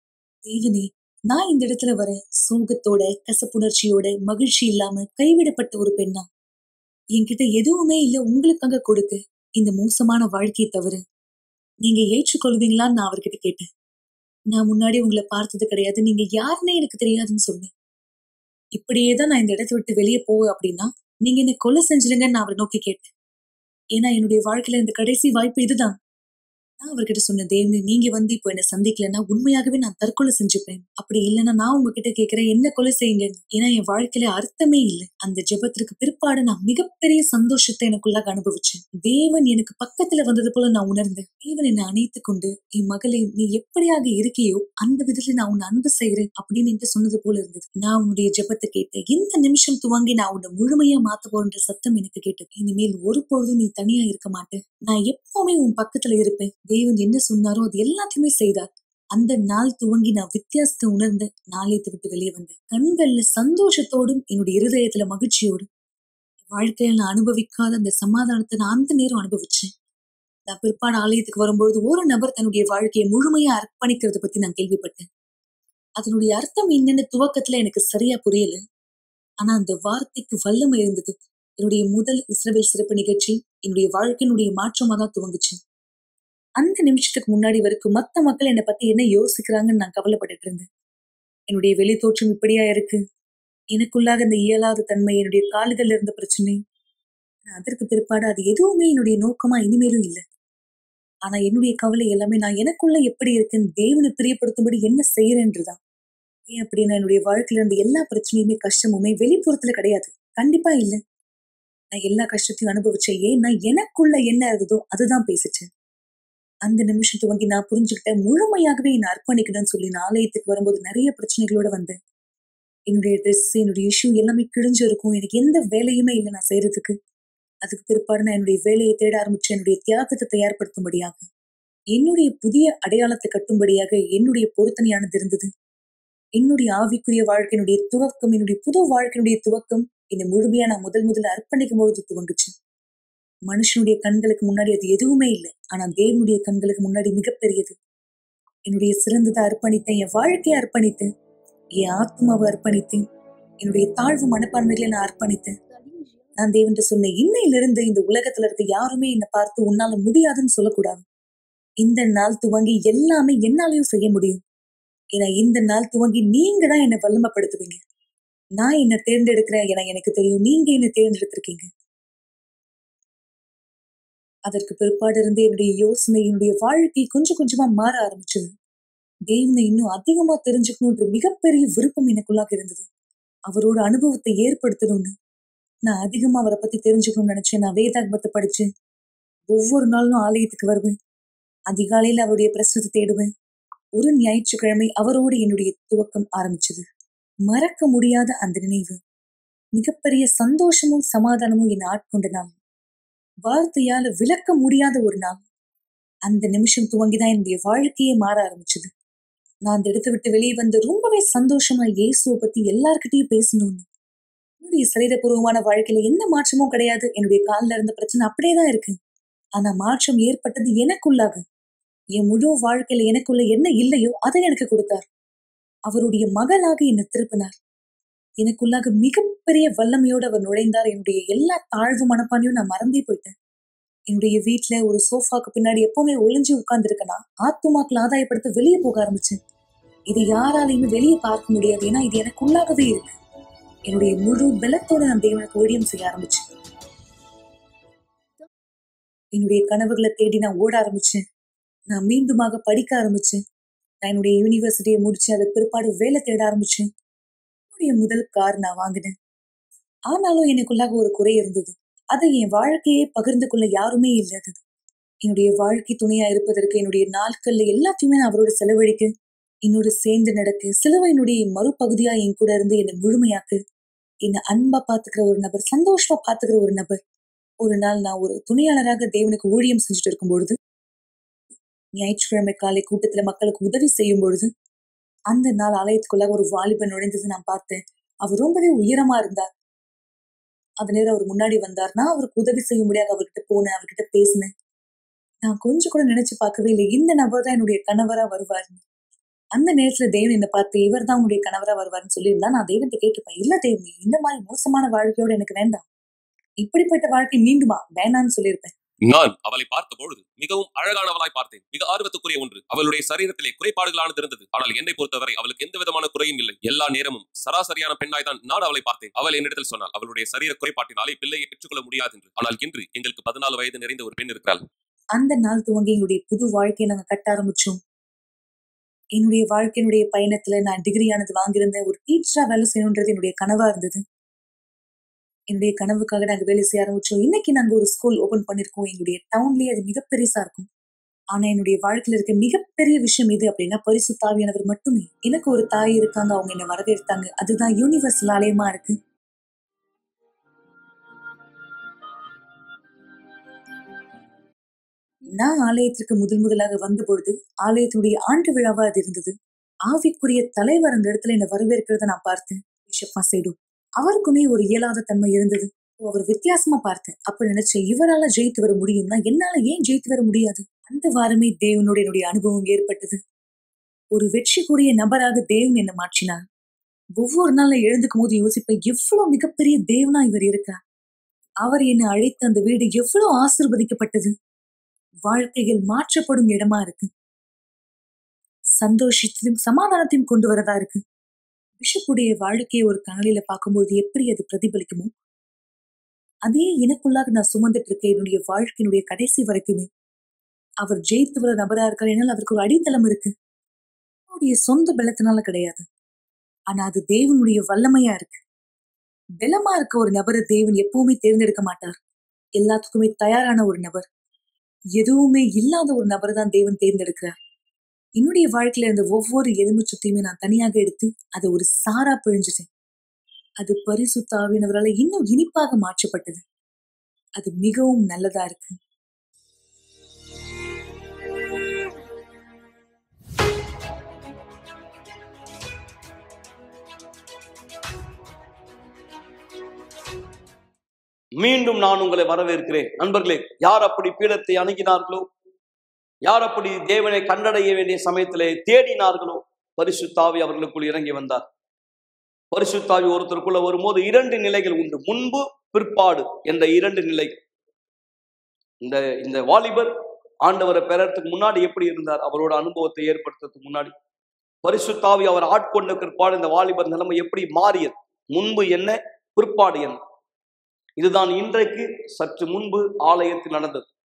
தேவனே நான் இந்த இடத்துல வரேன் சோகத்தோட கசப்புணர்ச்சியோட மகிழ்ச்சி இல்லாம கைவிடப்பட்ட ஒரு பெண்ணா என்கிட்ட எதுவுமே இல்ல உங்களுக்காக கொடுக்க இந்த மோசமான வாழ்க்கையை தவிர நீங்க ஏற்றுக்கொள்வீங்களான்னு நான் அவர்கிட்ட கேட்டேன் நான் முன்னாடி உங்களை பார்த்தது கிடையாது நீங்க யாருன்னே எனக்கு தெரியாதுன்னு சொன்னேன் இப்படியே தான் நான் இந்த இடத்தை விட்டு வெளியே போவேன் அப்படின்னா நீங்க என்ன கொலை செஞ்சிருங்கன்னு நான் அவரை நோக்கி கேட்டேன் ஏன்னா என்னுடைய வாழ்க்கையில இந்த கடைசி வாய்ப்பு இதுதான் நான் அவர்கிட்ட சொன்ன தேவனே நீங்க வந்து இப்போ என்ன சந்திக்கலன்னா உண்மையாகவே நான் தற்கொலை செஞ்சுப்பேன் அப்படி இல்லைன்னா நான் உங்ககிட்ட கேட்கிறேன் என்ன கொலை செய்யுங்க ஏன்னா என் வாழ்க்கையில அர்த்தமே இல்லை அந்த ஜெபத்திற்கு பிற்பாடு நான் மிகப்பெரிய சந்தோஷத்தை எனக்குள்ளாக அனுபவிச்சேன் தேவன் எனக்கு பக்கத்துல வந்தது போல நான் உணர்ந்தேன் தேவன் என்னை அணைத்து கொண்டு என் மகளே நீ எப்படியாக இருக்கியோ அந்த விதத்துல நான் உன்னை அன்பு செய்கிறேன் அப்படின்னு என்கிட்ட சொன்னது போல இருந்தது நான் உன்னுடைய ஜெபத்தை கேட்டேன் இந்த நிமிஷம் துவங்கி நான் உன்னை முழுமையா மாத்த போறன்ற சத்தம் எனக்கு கேட்டது இனிமேல் ஒரு பொழுதும் நீ தனியா இருக்க மாட்டேன் நான் எப்பவுமே உன் பக்கத்துல இருப்பேன் தேவன் என்ன சொன்னாரோ அது எல்லாத்தையுமே செய்தார் அந்த நாள் துவங்கி நான் வித்தியாசத்தை உணர்ந்து நாளையத்தை விட்டு வெளியே வந்தேன் கண்கள்ல சந்தோஷத்தோடும் என்னுடைய இருதயத்துல மகிழ்ச்சியோடும் வாழ்க்கையில நான் அனுபவிக்காத அந்த சமாதானத்தை நான் அந்த நேரம் அனுபவிச்சேன் நான் பிற்பாடு ஆலயத்துக்கு வரும்பொழுது ஒரு நபர் தன்னுடைய வாழ்க்கையை முழுமையா அர்ப்பணிக்கிறத பத்தி நான் கேள்விப்பட்டேன் அதனுடைய அர்த்தம் என்னன்னு துவக்கத்துல எனக்கு சரியா புரியல ஆனா அந்த வார்த்தைக்கு வல்லமை இருந்தது என்னுடைய முதல் இஸ்ரவேல் சிறப்பு நிகழ்ச்சி என்னுடைய வாழ்க்கையினுடைய மாற்றமா தான் துவங்குச்சு அந்த நிமிஷத்துக்கு முன்னாடி வரைக்கும் மத்த மக்கள் என்னை பத்தி என்ன யோசிக்கிறாங்கன்னு நான் கவலைப்பட்டுட்டு இருந்தேன் என்னுடைய வெளி தோற்றம் இப்படியா இருக்கு எனக்குள்ளாக இந்த இயலாத தன்மை என்னுடைய கால்கள்ல இருந்த பிரச்சனை ஆனா அதற்கு பிற்பாடு அது எதுவுமே என்னுடைய நோக்கமா இனிமேலும் இல்லை ஆனா என்னுடைய கவலை எல்லாமே நான் எனக்குள்ள எப்படி இருக்கேன் தேவனை பிரியப்படுத்தும்படி என்ன செய்யறேன்றதுதான் ஏன் அப்படின்னா என்னுடைய வாழ்க்கையில இருந்த எல்லா பிரச்சனையுமே கஷ்டமுமே வெளிப்புறத்துல கிடையாது கண்டிப்பா இல்லை நான் எல்லா கஷ்டத்தையும் அனுபவிச்சேன் ஏன்னா எனக்குள்ள என்ன இருந்ததோ அதுதான் பேசிச்சேன் அந்த நிமிஷம் துவங்கி நான் புரிஞ்சுக்கிட்டேன் முழுமையாகவே என்னை அர்ப்பணிக்கணும்னு சொல்லி நான் ஆலயத்துக்கு வரும்போது நிறைய பிரச்சனைகளோட வந்தேன் என்னுடைய ட்ரெஸ் என்னுடைய இஷ்யூ எல்லாமே கிழிஞ்சு இருக்கும் எனக்கு எந்த வேலையுமே இல்லை நான் செய்யறதுக்கு அதுக்கு பிற்பாடு நான் என்னுடைய வேலையை தேட ஆரம்பிச்சேன் என்னுடைய தியாகத்தை தயார்படுத்தும்படியாக என்னுடைய புதிய அடையாளத்தை கட்டும்படியாக என்னுடைய பொருத்தனையானது இருந்தது என்னுடைய ஆவிக்குரிய வாழ்க்கையினுடைய துவக்கம் என்னுடைய புது வாழ்க்கையினுடைய துவக்கம் இந்த முழுமையா நான் முதல் முதல்ல அர்ப்பணிக்கும் பொழுது துவங்குச்சு மனுஷனுடைய கண்களுக்கு முன்னாடி அது எதுவுமே இல்லை ஆனா தேவனுடைய கண்களுக்கு முன்னாடி மிகப்பெரியது என்னுடைய சிறந்ததை அர்ப்பணித்தேன் என் வாழ்க்கையை அர்ப்பணித்தேன் என் ஆத்மாவை அர்ப்பணித்தேன் என்னுடைய தாழ்வு மனப்பான்மைகளை நான் அர்ப்பணித்தேன் நான் தேவன் சொன்னேன் இன்னையிலிருந்து இந்த உலகத்துல இருக்க யாருமே என்னை பார்த்து உன்னால முடியாதுன்னு சொல்லக்கூடாது இந்த நாள் துவங்கி எல்லாமே என்னாலையும் செய்ய முடியும் ஏன்னா இந்த நாள் துவங்கி நீங்க தான் என்னை வல்லமப்படுத்துவீங்க நான் என்ன தேர்ந்தெடுக்கிறேன் என எனக்கு தெரியும் நீங்க என்ன தேர்ந்தெடுத்திருக்கீங்க அதற்கு பிற்பாடு இருந்து என்னுடைய யோசனை என்னுடைய வாழ்க்கை கொஞ்சம் கொஞ்சமா மாற ஆரம்பிச்சது தேவனை இன்னும் அதிகமா தெரிஞ்சுக்கணுன்ற மிகப்பெரிய விருப்பம் எனக்குள்ளாக இருந்தது அவரோட அனுபவத்தை ஏற்படுத்தணும்னு நான் அதிகமா அவரை பத்தி தெரிஞ்சுக்கணும்னு நினைச்சேன் நான் வேதாகமத்தை படிச்சு ஒவ்வொரு நாளும் ஆலயத்துக்கு வருவேன் அதிகாலையில அவருடைய பிரசுரத்தை தேடுவேன் ஒரு ஞாயிற்றுக்கிழமை அவரோடு என்னுடைய துவக்கம் ஆரம்பிச்சது மறக்க முடியாத அந்த நினைவு மிகப்பெரிய சந்தோஷமும் சமாதானமும் என்னை ஆட்கொண்ட நாள் வார்த்தையால விளக்க முடியாத ஒரு நாள் அந்த நிமிஷம் துவங்கிதான் என்னுடைய வாழ்க்கையே மாற ஆரம்பிச்சது நான் அந்த இடத்தை விட்டு வெளியே வந்து ரொம்பவே சந்தோஷமா இயேசுவை பத்தி எல்லார்கிட்டயும் பேசணும்னு என்னுடைய சரீரபூர்வமான வாழ்க்கையில எந்த மாற்றமும் கிடையாது என்னுடைய காலில் இருந்த பிரச்சனை அப்படியே தான் இருக்கு ஆனா மாற்றம் ஏற்பட்டது எனக்குள்ளாக என் முழு வாழ்க்கையில எனக்குள்ள என்ன இல்லையோ அதை எனக்கு கொடுத்தார் அவருடைய மகளாக என்னை திருப்பினார் எனக்குள்ளாக மிகப்பெரிய வல்லமையோடு அவர் நுழைந்தார் என்னுடைய எல்லா தாழ்வு மனப்பானையும் நான் மறந்தே போயிட்டேன் என்னுடைய வீட்ல ஒரு சோஃபாக்கு பின்னாடி எப்பவுமே ஒளிஞ்சு உட்கார்ந்துருக்கேனா ஆத்துமாக்கள் ஆதாயப்படுத்த வெளியே போக ஆரம்பிச்சேன் இதை யாராலையுமே வெளியே பார்க்க முடியாது ஏன்னா இது எனக்குள்ளாகவே இருக்கு என்னுடைய முழு பலத்தோட நான் தேவனுக்கு ஊழியம் செய்ய ஆரம்பிச்சேன் என்னுடைய கனவுகளை தேடி நான் ஓட ஆரம்பிச்சேன் நான் மீண்டுமாக படிக்க ஆரம்பிச்சேன் நான் என்னுடைய யூனிவர்சிட்டியை முடிச்சு அதுக்கு பிற்பாடு வேலை தேட ஆரம்பிச்சேன் என்னுடைய முதல் கார் நான் வாங்கினேன் ஆனாலும் எனக்குள்ளாக ஒரு குறை இருந்தது அதை என் வாழ்க்கையே பகிர்ந்து கொள்ள யாருமே இல்லாதது என்னுடைய வாழ்க்கை துணையா இருப்பதற்கு என்னுடைய நாட்கள்ல எல்லாத்தையுமே நான் அவரோட செலவழிக்க என்னோட சேர்ந்து நடக்க சிலுவையினுடைய மறுபகுதியா என் கூட இருந்து என்னை முழுமையாக்கு என்னை அன்பா பாத்துக்கிற ஒரு நபர் சந்தோஷமா பாத்துக்கிற ஒரு நபர் ஒரு நாள் நான் ஒரு துணையாளராக தேவனுக்கு ஊழியம் செஞ்சுட்டு இருக்கும் பொழுது ஞாயிற்றுக்கிழமை காலை கூட்டத்துல மக்களுக்கு உதவி செய்யும் பொழுது அந்த நாள் ஆலயத்துக்குள்ளாக ஒரு வாலிபன் நுழைந்தது நான் பார்த்தேன் அவர் ரொம்பவே உயரமா இருந்தார் அந்த நேரம் அவர் முன்னாடி வந்தார் நான் அவருக்கு உதவி செய்ய முடியாது அவர்கிட்ட போனேன் அவர்கிட்ட பேசினேன் நான் கொஞ்சம் கூட நினைச்சு பார்க்கவே இல்லை இந்த நபர் தான் என்னுடைய கணவரா வருவாருன்னு அந்த நேரத்துல தேவன் என்னை பார்த்து இவர் தான் உங்களுடைய கணவரா வருவாருன்னு சொல்லியிருந்தா நான் தேவன்கிட்ட கேட்டுப்பேன் இல்ல தேவனி இந்த மாதிரி மோசமான வாழ்க்கையோட எனக்கு வேண்டாம் இப்படிப்பட்ட வாழ்க்கை மீண்டுமா வேணான்னு சொல்லியிருப்பேன் நான் அவளை பார்த்த பொழுது மிகவும் அழகானவளாய் பார்த்தேன் மிக ஆர்வத்துக்குரிய ஒன்று அவளுடைய சரீரத்திலே குறைபாடுகளானது இருந்தது ஆனால் என்னை பொறுத்தவரை அவளுக்கு எந்த விதமான குறையும் இல்லை எல்லா நேரமும் சராசரியான பெண்ணாய் தான் நான் அவளை பார்த்தேன் அவள் என்னிடத்தில் சொன்னால் அவளுடைய சரீர குறைபாட்டினாலே பிள்ளையை பெற்றுக்கொள்ள முடியாது என்று ஆனால் இன்று எங்களுக்கு பதினாலு வயது நிறைந்த ஒரு பெண் இருக்கிறாள் அந்த நாள் துவங்கி எங்களுடைய புது வாழ்க்கையை நாங்க கட்ட ஆரம்பிச்சோம் என்னுடைய வாழ்க்கையினுடைய பயணத்துல நான் டிகிரி ஆனது வாங்கியிருந்தேன் ஒரு டீச்சரா வேலை செய்யணுன்றது என்னுடைய கனவா இருந்தது என்னுடைய கனவுக்காக நாங்க வேலை செய்ய ஆரம்பிச்சோம் இன்னைக்கு நாங்க ஒரு ஸ்கூல் ஓபன் பண்ணிருக்கோம் எங்களுடைய டவுன்லயே அது மிக பெருசா இருக்கும் ஆனா என்னுடைய வாழ்க்கையில இருக்க மிகப்பெரிய விஷயம் எது அப்படின்னா பரிசு தாவியானவர் மட்டுமே எனக்கு ஒரு தாய் இருக்காங்க அவங்க என்ன வரவேற்றாங்க அதுதான் யூனிவர்சல் ஆலயமா இருக்கு நான் ஆலயத்திற்கு முதல் முதலாக வந்த பொழுது ஆலயத்தினுடைய ஆண்டு விழாவா அது இருந்தது ஆவிக்குரிய தலைவர் அந்த இடத்துல என்னை வரவேற்கிறத நான் பார்த்தேன் பிஷப் மாசேடு அவருக்குமே ஒரு இயலாத தன்மை இருந்தது அவர் வித்தியாசமா பார்த்தேன் அப்ப நினைச்சேன் இவரால ஜெயித்து வர முடியும்னா என்னால ஏன் ஜெயித்து வர முடியாது அந்த வாரமே தேவனோட என்னுடைய அனுபவம் ஏற்பட்டது ஒரு வெற்றிக்குரிய நபராக தேவன் என்னை மாற்றினார் ஒவ்வொரு நாளும் எழுந்துக்கும் போது யோசிப்பேன் எவ்வளவு மிகப்பெரிய தேவனா இவர் இருக்கார் அவர் என்னை அழைத்த அந்த வீடு எவ்வளவு ஆசிர்வதிக்கப்பட்டது வாழ்க்கையில் மாற்றப்படும் இடமா இருக்கு சந்தோஷத்தையும் சமாதானத்தையும் கொண்டு வரதா இருக்கு பிஷப்புடைய வாழ்க்கையை ஒரு கனலில பார்க்கும்போது எப்படி அது பிரதிபலிக்குமோ அதே எனக்குள்ளாக நான் சுமந்துட்டு இருக்கேன் என்னுடைய வாழ்க்கையினுடைய கடைசி வரைக்குமே அவர் ஜெயித்து வர நபரா இருக்கார் என்னால் அவருக்கு ஒரு அடித்தளம் இருக்கு அவருடைய சொந்த பலத்தினால கிடையாது ஆனா அது தேவனுடைய வல்லமையா இருக்கு பலமா இருக்க ஒரு நபரை தேவன் எப்பவுமே தேர்ந்தெடுக்க மாட்டார் எல்லாத்துக்குமே தயாரான ஒரு நபர் எதுவுமே இல்லாத ஒரு நபரை தான் தேவன் தேர்ந்தெடுக்கிறார் என்னுடைய வாழ்க்கையில இருந்த ஒவ்வொரு எலும்பு சுத்தையுமே நான் தனியாக எடுத்து அதை ஒரு சாரா பிழிஞ்சிட்டேன் அது பரிசுத்தாவினவரால் இன்னும் இனிப்பாக மாற்றப்பட்டது அது மிகவும் நல்லதா இருக்கு மீண்டும் நான் உங்களை வரவேற்கிறேன் நண்பர்களே யார் அப்படி பீடத்தை அணுகினார்களோ யார் அப்படி தேவனை கண்டடைய வேண்டிய சமயத்திலே தேடினார்களோ பரிசுத்தாவி அவர்களுக்குள் இறங்கி வந்தார் பரிசுத்தாவி ஒருத்தருக்குள்ள வரும்போது இரண்டு நிலைகள் உண்டு முன்பு பிற்பாடு என்ற இரண்டு நிலைகள் இந்த இந்த வாலிபர் ஆண்டவரை பெறறதுக்கு முன்னாடி எப்படி இருந்தார் அவரோட அனுபவத்தை ஏற்படுத்துறதுக்கு முன்னாடி பரிசுத்தாவி அவர் ஆட்கொண்ட பிற்பாடு இந்த வாலிபர் நிலைமை எப்படி மாறியது முன்பு என்ன பிற்பாடு என்ன இதுதான் இன்றைக்கு சற்று முன்பு ஆலயத்தில் நடந்தது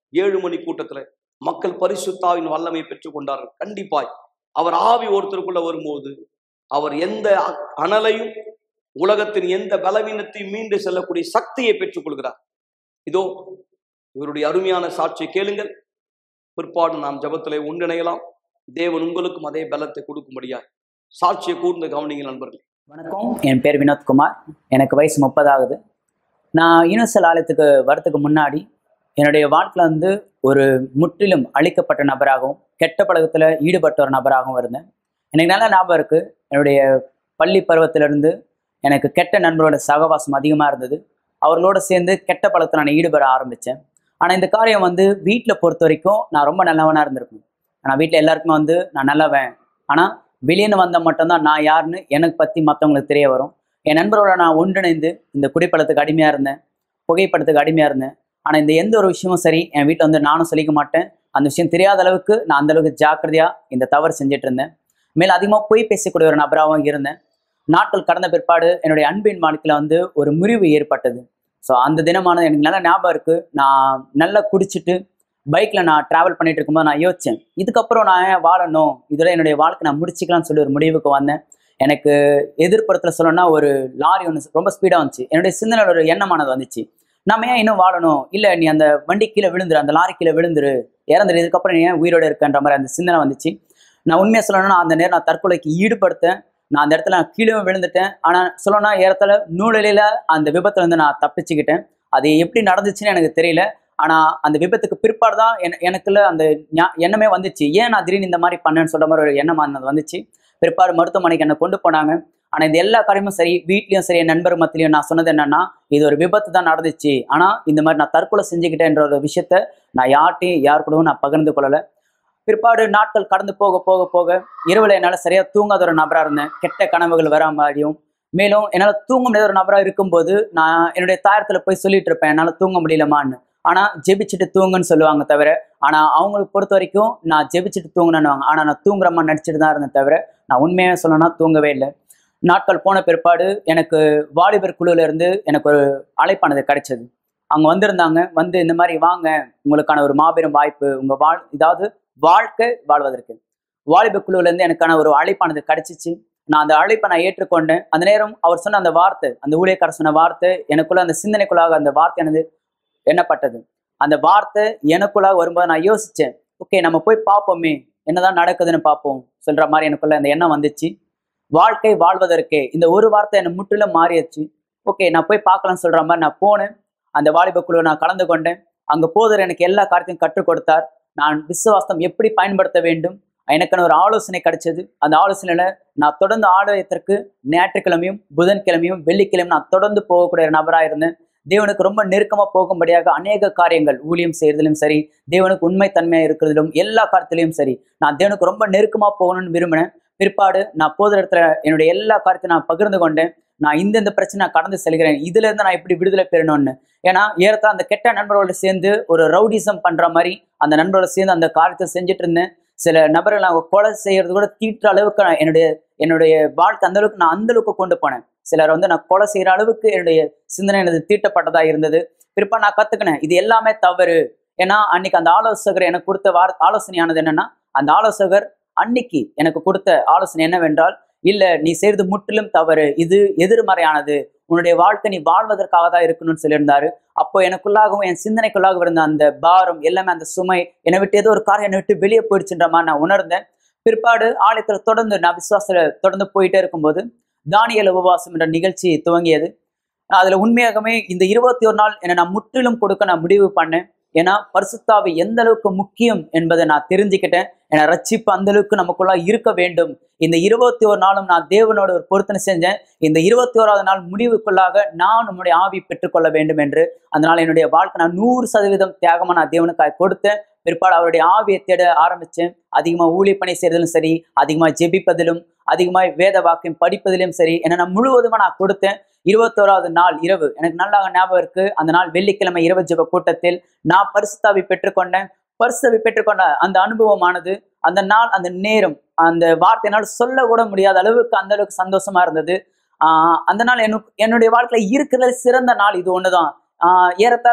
ஏழு மணி கூட்டத்துல மக்கள் பரிசுத்தாவின் வல்லமை பெற்றுக் கொண்டார்கள் கண்டிப்பாய் அவர் ஆவி ஒருத்தருக்குள்ள வரும்போது அவர் எந்த அ- அனலையும் உலகத்தின் எந்த பலவீனத்தையும் மீண்டு செல்லக்கூடிய சக்தியை பெற்றுக் கொள்கிறார் இதோ இவருடைய அருமையான சாட்சியை கேளுங்கள் பிற்பாடு நாம் ஜெபத்திலே ஒன்றிணையலாம் தேவன் உங்களுக்கும் அதே பலத்தை கொடுக்கும்படியாய் சாட்சியை கூர்ந்து கவனிங்க நண்பர்களே வணக்கம் என் பேர் வினோத்குமார் எனக்கு வயசு முப்பதாகுது நான் யூனிவர்சல் ஆலயத்துக்கு வரதுக்கு முன்னாடி என்னுடைய வாழ்க்கையில் வந்து ஒரு முற்றிலும் அழிக்கப்பட்ட நபராகவும் கெட்ட பழக்கத்தில் ஈடுபட்ட ஒரு நபராகவும் இருந்தேன் எனக்கு நல்ல ஞாபகம் இருக்குது என்னுடைய பள்ளி பருவத்திலிருந்து எனக்கு கெட்ட நண்பரோட சகவாசம் அதிகமாக இருந்தது அவர்களோட சேர்ந்து கெட்ட பழக்கத்தில் நான் ஈடுபட ஆரம்பித்தேன் ஆனால் இந்த காரியம் வந்து வீட்டில் பொறுத்த வரைக்கும் நான் ரொம்ப நல்லவனாக இருந்திருக்கேன் ஆனால் வீட்டில் எல்லாருக்குமே வந்து நான் நல்லவன் ஆனால் வெளியேன்னு வந்தால் மட்டும்தான் நான் யாருன்னு எனக்கு பற்றி மற்றவங்களுக்கு தெரிய வரும் என் நண்பரோட நான் ஒன்றிணைந்து இந்த குடிப்பழத்துக்கு அடிமையாக இருந்தேன் புகைப்படத்துக்கு அடிமையாக இருந்தேன் ஆனால் இந்த எந்த ஒரு விஷயமும் சரி என் வீட்டில் வந்து நானும் சொல்லிக்க மாட்டேன் அந்த விஷயம் தெரியாத அளவுக்கு நான் அந்த அளவுக்கு ஜாக்கிரதையாக இந்த தவறு செஞ்சுட்டு இருந்தேன் மேலும் அதிகமாக பொய் பேசக்கூடிய ஒரு நபராகவும் இருந்தேன் நாட்கள் கடந்த பிற்பாடு என்னுடைய அன்பின் வாழ்க்கையில் வந்து ஒரு முறிவு ஏற்பட்டது ஸோ அந்த தினமானது எனக்கு நல்ல ஞாபகம் இருக்குது நான் நல்லா குடிச்சிட்டு பைக்கில் நான் ட்ராவல் பண்ணிட்டு இருக்கும்போது நான் யோசித்தேன் இதுக்கப்புறம் நான் ஏன் வாழணும் இதோட என்னுடைய வாழ்க்கை நான் முடிச்சுக்கலாம்னு சொல்லி ஒரு முடிவுக்கு வந்தேன் எனக்கு எதிர்ப்புறத்தில் சொல்லணும்னா ஒரு லாரி ஒன்று ரொம்ப ஸ்பீடாக வந்துச்சு என்னுடைய சிந்தனையில் ஒரு எண்ணமானது வந்துச்சு நம்ம ஏன் இன்னும் வாழணும் இல்லை நீ அந்த வண்டி கீழே விழுந்துரு அந்த லாரி கீழே விழுந்துரு இறந்துரு இதுக்கப்புறம் நீ ஏன் உயிரோட இருக்கன்ற மாதிரி அந்த சிந்தனை வந்துச்சு நான் உண்மையாக சொல்லணும்னா அந்த நேரம் நான் தற்கொலைக்கு ஈடுபடுத்தேன் நான் அந்த இடத்துல நான் கீழே விழுந்துட்டேன் ஆனால் சொல்லணும்னா ஏறத்தால நூலிலையில் அந்த விபத்துல இருந்து நான் தப்பிச்சுக்கிட்டேன் அது எப்படி நடந்துச்சுன்னு எனக்கு தெரியல ஆனால் அந்த விபத்துக்கு பிற்பாடு தான் என எனக்குள்ள அந்த ஞா- எண்ணமே வந்துச்சு ஏன் நான் திடீர்னு இந்த மாதிரி பண்ணேன்னு சொல்ற மாதிரி ஒரு எண்ணம் அந்த வந்துச்சு பிற்பாடு மருத்துவமனைக்கு என்னை கொண்டு போனாங்க ஆனால் இந்த எல்லா காரியமும் சரி வீட்லயும் சரி என் நண்பர் மத்தியிலையும் நான் சொன்னது என்னன்னா இது ஒரு விபத்து தான் நடந்துச்சு ஆனால் இந்த மாதிரி நான் தற்கொலை செஞ்சுக்கிட்டேன்ற ஒரு விஷயத்த நான் யார்ட்டையும் யார் கூடவும் நான் பகிர்ந்து கொள்ளலை பிற்பாடு நாட்கள் கடந்து போக போக போக இரவுல என்னால் சரியா தூங்காத ஒரு நபராக இருந்தேன் கெட்ட கனவுகள் வரா மாதிரியும் மேலும் என்னால் தூங்க முடியாத ஒரு நபராக இருக்கும்போது நான் என்னுடைய தாயத்தில் போய் சொல்லிட்டு இருப்பேன் என்னால் தூங்க முடியலமான்னு ஆனால் ஜெபிச்சுட்டு தூங்குன்னு சொல்லுவாங்க தவிர ஆனால் அவங்களுக்கு பொறுத்த வரைக்கும் நான் ஜெபிச்சுட்டு தூங்கினேன்னுவாங்க ஆனால் நான் தூங்குறமா நடிச்சிட்டு தான் இருந்தேன் தவிர நான் உண்மையாக சொல்லணும்னா தூங்கவே இல்லை நாட்கள் போன பிற்பாடு எனக்கு வாலிபர் குழுல இருந்து எனக்கு ஒரு அழைப்பானது கிடைச்சது அவங்க வந்திருந்தாங்க வந்து இந்த மாதிரி வாங்க உங்களுக்கான ஒரு மாபெரும் வாய்ப்பு உங்க வாழ் இதாவது வாழ்க்கை வாழ்வதற்கு வாலிப குழுல இருந்து எனக்கான ஒரு அழைப்பானது கிடைச்சிச்சு நான் அந்த அழைப்பை நான் ஏற்றுக்கொண்டேன் அந்த நேரம் அவர் சொன்ன அந்த வார்த்தை அந்த ஊழியக்காரர் சொன்ன வார்த்தை எனக்குள்ள அந்த சிந்தனைக்குள்ளாக அந்த வார்த்தையானது எண்ணப்பட்டது அந்த வார்த்தை எனக்குள்ளாக வரும்போது நான் யோசிச்சேன் ஓகே நம்ம போய் பார்ப்போமே என்னதான் நடக்குதுன்னு பார்ப்போம் சொல்ற மாதிரி எனக்குள்ள அந்த எண்ணம் வந்துச்சு வாழ்க்கை வாழ்வதற்கே இந்த ஒரு வார்த்தை என்னை முற்றிலும் மாறிடுச்சு ஓகே நான் போய் பார்க்கலாம்னு சொல்ற மாதிரி நான் போனேன் அந்த வாலிப குழுவை நான் கலந்து கொண்டேன் அங்க போதர் எனக்கு எல்லா காரியத்தையும் கற்றுக் கொடுத்தார் நான் விசுவாசம் எப்படி பயன்படுத்த வேண்டும் எனக்கான ஒரு ஆலோசனை கிடைச்சது அந்த ஆலோசனையில நான் தொடர்ந்து ஆலயத்திற்கு ஞாயிற்றுக்கிழமையும் புதன்கிழமையும் வெள்ளிக்கிழமையும் நான் தொடர்ந்து போகக்கூடிய ஒரு நபராக இருந்தேன் தேவனுக்கு ரொம்ப நெருக்கமா போகும்படியாக அநேக காரியங்கள் ஊழியம் செய்யறதிலும் சரி தேவனுக்கு உண்மை தன்மையா இருக்கிறதிலும் எல்லா காரியத்திலையும் சரி நான் தேவனுக்கு ரொம்ப நெருக்கமா போகணும்னு விரும்பினேன் பிற்பாடு நான் போகிற இடத்துல என்னுடைய எல்லா காரியத்தையும் நான் பகிர்ந்து கொண்டேன் நான் இந்த இந்த பிரச்சனை நான் கடந்து செல்கிறேன் இதுல இருந்து நான் எப்படி விடுதலை பெறணும்னு ஏன்னா ஏறத்தா அந்த கெட்ட நண்பர்களோட சேர்ந்து ஒரு ரவுடிசம் பண்ற மாதிரி அந்த நண்பரோட சேர்ந்து அந்த காரியத்தை செஞ்சுட்டு இருந்தேன் சில நபர்கள் அவங்க கொலை செய்யறது கூட தீட்டுற அளவுக்கு நான் என்னுடைய என்னுடைய வாழ்க்கை அந்த அளவுக்கு நான் அந்த அளவுக்கு கொண்டு போனேன் சிலர் வந்து நான் கொலை செய்யற அளவுக்கு என்னுடைய சிந்தனை எனது தீட்டப்பட்டதா இருந்தது பிற்பா நான் கத்துக்கினேன் இது எல்லாமே தவறு ஏன்னா அன்னைக்கு அந்த ஆலோசகர் எனக்கு கொடுத்த வார் ஆலோசனையானது என்னன்னா அந்த ஆலோசகர் அன்னைக்கு எனக்கு கொடுத்த ஆலோசனை என்னவென்றால் இல்ல நீ செய்யறது முற்றிலும் தவறு இது எதிர்மறையானது உன்னுடைய வாழ்க்கை நீ வாழ்வதற்காக தான் இருக்கணும்னு சொல்லியிருந்தாரு அப்போ எனக்குள்ளாகவும் என் சிந்தனைக்குள்ளாக இருந்த அந்த பாரம் எல்லாமே அந்த சுமை என்னை விட்டு ஏதோ ஒரு காரியம் என்னை விட்டு வெளியே போயிடுச்சுன்ற மாதிரி நான் உணர்ந்தேன் பிற்பாடு ஆலயத்துல தொடர்ந்து நான் விசுவாசத்துல தொடர்ந்து போயிட்டே இருக்கும்போது தானியல் உபவாசம் என்ற நிகழ்ச்சி துவங்கியது அதுல உண்மையாகவே இந்த இருபத்தி ஒரு நாள் என்னை நான் முற்றிலும் கொடுக்க நான் முடிவு பண்ணேன் ஏன்னா பரிசுத்தாவி எந்த அளவுக்கு முக்கியம் என்பதை நான் தெரிஞ்சுக்கிட்டேன் என ரட்சிப்பு அந்த அளவுக்கு நமக்குள்ள இருக்க வேண்டும் இந்த இருபத்தி ஒரு நாளும் நான் தேவனோட ஒரு பொருத்தனை செஞ்சேன் இந்த இருபத்தி ஓராவது நாள் முடிவுக்குள்ளாக நான் உன்னுடைய ஆவி பெற்றுக்கொள்ள வேண்டும் என்று அதனால என்னுடைய வாழ்க்கை நான் நூறு சதவீதம் தியாகமா நான் தேவனுக்காக கொடுத்தேன் பிற்பாடு அவருடைய ஆவியை தேட ஆரம்பிச்சேன் அதிகமா ஊழிய பணி செய்யறதிலும் சரி அதிகமா ஜெபிப்பதிலும் அதிகமாக வேத வாக்கியம் படிப்பதிலும் சரி என நான் முழுவதுமா நான் கொடுத்தேன் இருபத்தோராவது நாள் இரவு எனக்கு நல்லா ஞாபகம் இருக்கு அந்த நாள் வெள்ளிக்கிழமை இரவு ஜெப கூட்டத்தில் நான் பரிசுத்தாவி பெற்றுக்கொண்டேன் பரிசுத்தாவி பெற்றுக்கொண்ட அந்த அனுபவமானது அந்த நாள் அந்த நேரம் அந்த வார்த்தையினால் சொல்ல கூட முடியாத அளவுக்கு அந்த அளவுக்கு சந்தோஷமா இருந்தது ஆஹ் அந்த நாள் எனக்கு என்னுடைய வாழ்க்கையில இருக்கிறதுல சிறந்த நாள் இது ஒண்ணுதான் ஆஹ் ஏறத்தாழ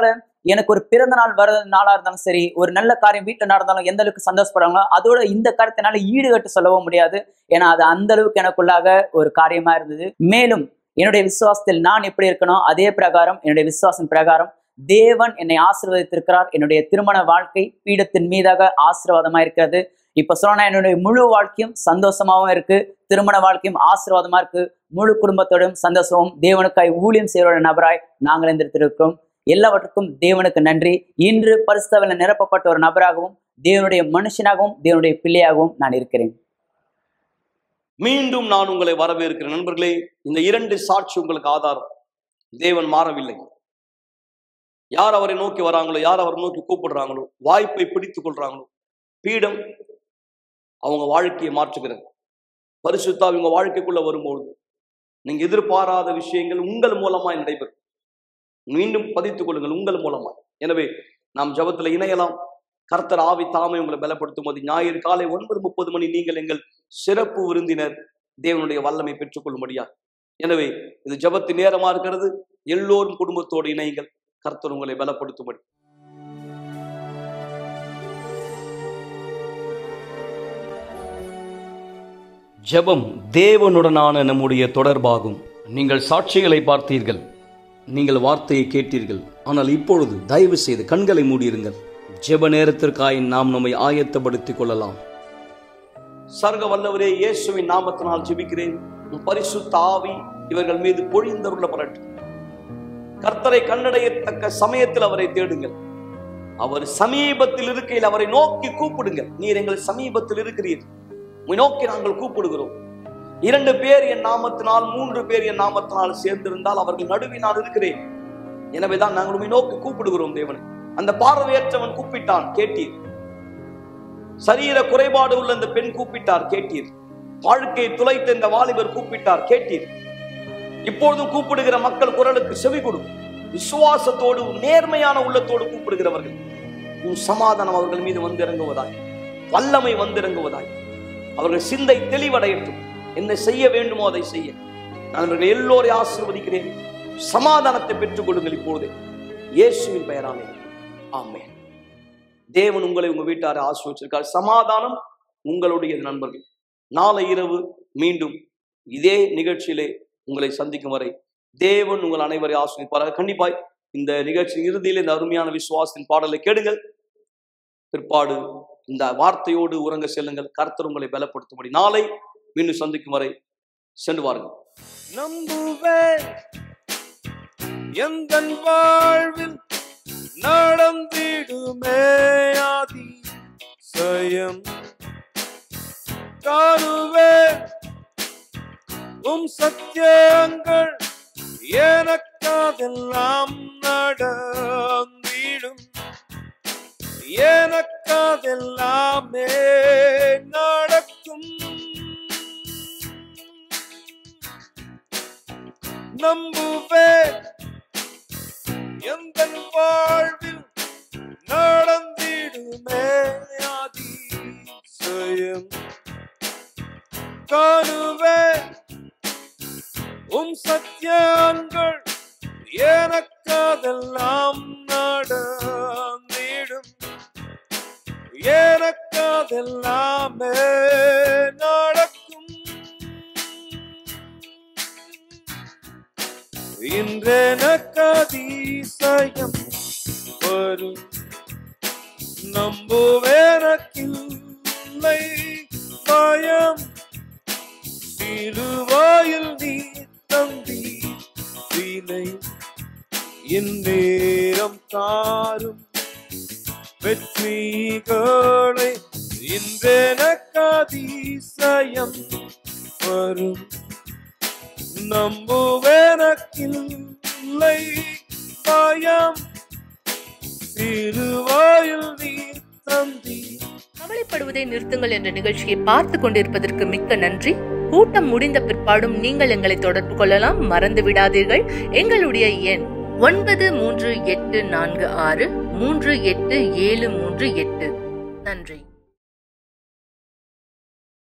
எனக்கு ஒரு பிறந்த நாள் வர நாளா இருந்தாலும் சரி ஒரு நல்ல காரியம் வீட்டில் நடந்தாலும் எந்த அளவுக்கு சந்தோஷப்படுறாங்களோ அதோட இந்த காரியத்தினால ஈடுகட்டு சொல்லவும் முடியாது ஏன்னா அது அந்த அளவுக்கு எனக்குள்ளாக ஒரு காரியமா இருந்தது மேலும் என்னுடைய விசுவாசத்தில் நான் எப்படி இருக்கணும் அதே பிரகாரம் என்னுடைய விசுவாசம் பிரகாரம் தேவன் என்னை ஆசீர்வதித்திருக்கிறார் என்னுடைய திருமண வாழ்க்கை பீடத்தின் மீதாக ஆசீர்வாதமா இருக்கிறது இப்ப சொன்னா என்னுடைய முழு வாழ்க்கையும் சந்தோஷமாவும் இருக்கு திருமண வாழ்க்கையும் ஆசீர்வாதமா இருக்கு முழு குடும்பத்தோடும் சந்தோஷமும் தேவனுக்காய் ஊழியம் செய்கிற நபராய் நாங்கள் இருந்திருக்கிறோம் எல்லாவற்றுக்கும் தேவனுக்கு நன்றி இன்று பரிசுத்தவில் நிரப்பப்பட்ட ஒரு நபராகவும் தேவனுடைய மனுஷனாகவும் தேவனுடைய பிள்ளையாகவும் நான் இருக்கிறேன் மீண்டும் நான் உங்களை வரவேற்கிறேன் நண்பர்களே இந்த இரண்டு சாட்சி உங்களுக்கு ஆதாரம் தேவன் மாறவில்லை யார் அவரை நோக்கி வராங்களோ யார் அவரை நோக்கி கூப்பிடுறாங்களோ வாய்ப்பை பிடித்துக் கொள்றாங்களோ பீடம் அவங்க வாழ்க்கையை மாற்றுகிறது பரிசுத்தா உங்க வாழ்க்கைக்குள்ள வரும்பொழுது நீங்க எதிர்பாராத விஷயங்கள் உங்கள் மூலமாய் நடைபெறும் மீண்டும் பதித்துக் கொள்ளுங்கள் உங்கள் மூலமாய் எனவே நாம் ஜபத்துல இணையலாம் கர்த்தர் ஆவி தாமை உங்களை பலப்படுத்தும் போது ஞாயிறு காலை ஒன்பது முப்பது மணி நீங்கள் எங்கள் சிறப்பு விருந்தினர் தேவனுடைய வல்லமை பெற்றுக்கொள்ளும்படியா எனவே இது ஜபத்தின் நேரமா இருக்கிறது எல்லோரும் குடும்பத்தோடு இணையுங்கள் கர்த்தர் உங்களை பலப்படுத்தும்படி ஜெபம் தேவனுடனான நம்முடைய தொடர்பாகும் நீங்கள் சாட்சிகளை பார்த்தீர்கள் நீங்கள் வார்த்தையை கேட்டீர்கள் ஆனால் இப்பொழுது தயவு செய்து கண்களை மூடியிருங்கள் ஜெப நேரத்திற்காய் நாம் நம்மை ஆயத்தப்படுத்திக் கொள்ளலாம் சர்க வல்லவரே இயேசுவின் நாமத்தினால் ஜெபிக்கிறேன் உம் பரிசுத்த ஆவி இவர்கள் மீது பொழிந்தருளப்படட்டும் கர்த்தரை கண்டடையத்தக்க சமயத்தில் அவரை தேடுங்கள் அவர் சமீபத்தில் இருக்கையில் அவரை நோக்கி கூப்பிடுங்கள் நீர் எங்கள் சமீபத்தில் இருக்கிறீர் உம்மை நோக்கி நாங்கள் கூப்பிடுகிறோம் இரண்டு பேர் என் நாமத்தினால் மூன்று பேர் என் நாமத்தினால் சேர்ந்திருந்தால் அவர்கள் நடுவே நான் இருக்கிறேன் எனவேதான் நாங்கள் உம்மை நோக்கி கூப்பிடுகிறோம் தேவனை அந்த பார்வையற்றவன் கூப்பிட்டான் கேட்டீர் சரீர குறைபாடு உள்ள அந்த பெண் கூப்பிட்டார் கேட்டீர் வாழ்க்கையை துளைத்த இந்த வாலிபர் கூப்பிட்டார் கேட்டீர் இப்பொழுதும் கூப்பிடுகிற மக்கள் குரலுக்கு செவி கொடு விசுவாசத்தோடு நேர்மையான உள்ளத்தோடு கூப்பிடுகிறவர்கள் உன் சமாதானம் அவர்கள் மீது வந்திறங்குவதாய் வல்லமை வந்திறங்குவதாய் அவர்கள் சிந்தை தெளிவடையட்டும் என்ன செய்ய வேண்டுமோ அதை செய்ய நான் அவர்கள் எல்லோரையும் ஆசீர்வதிக்கிறேன் சமாதானத்தை பெற்றுக் கொள்ளுங்கள் இப்பொழுதே இயேசுவின் பெயராலே ஆமென் தேவன் உங்களை உங்க வீட்டாரை ஆசீர்வச்சிருக்கார் சமாதானம் உங்களுடைய நண்பர்கள் நாளை இரவு மீண்டும் இதே நிகழ்ச்சியிலே உங்களை சந்திக்கும் வரை தேவன் உங்கள் அனைவரை ஆசிரியப்பார்கள் கண்டிப்பாய் இந்த நிகழ்ச்சியின் இறுதியில் இந்த அருமையான விசுவாசத்தின் பாடலை கேளுங்கள் பிற்பாடு இந்த வார்த்தையோடு உறங்க செல்லுங்கள் கர்த்தர் உங்களை பலப்படுத்தும்படி நாளை மீண்டும் சந்திக்கும் வரை சென்று வாருங்கள் நம்புவேன் எந்த வாழ்வில் நடந்திடுமே ஆதி சயம் காணுவேன் உம் சத்தியங்கள் எனக்காதெல்லாம் நடந்திடும் எனக்காதெல்லாமே நடக்கும் நம்புவேன் எந்த வாழ்வில் நடந்திடுமே அதிசயம் காணுவேன் உம் சத்தியங்கள் எனக்காதெல்லாம் நடந்திடும் எனக்காதெல்லாமே நடக்கும் இன்றெனக்கதிசயம் வரும் நம்புவேனக்கில்லை பயம் சிலுவாயில் நீ தம்பி வீணை இந்நேரம் தாரும் வெற்றிகளை இன்றெனக்கதிசயம் வரும் நம்புவேனக்கில்லை பயம் சிறுவாயில் நீ தம்பி கவலைப்படுவதை நிறுத்துங்கள் என்ற நிகழ்ச்சியை பார்த்து கொண்டிருப்பதற்கு மிக்க நன்றி கூட்டம் முடிந்த பிற்பாடும் நீங்கள் எங்களை தொடர்பு கொள்ளலாம் மறந்து விடாதீர்கள் எங்களுடைய எண் ஒன்பது மூன்று எட்டு நான்கு ஆறு மூன்று எட்டு ஏழு மூன்று எட்டு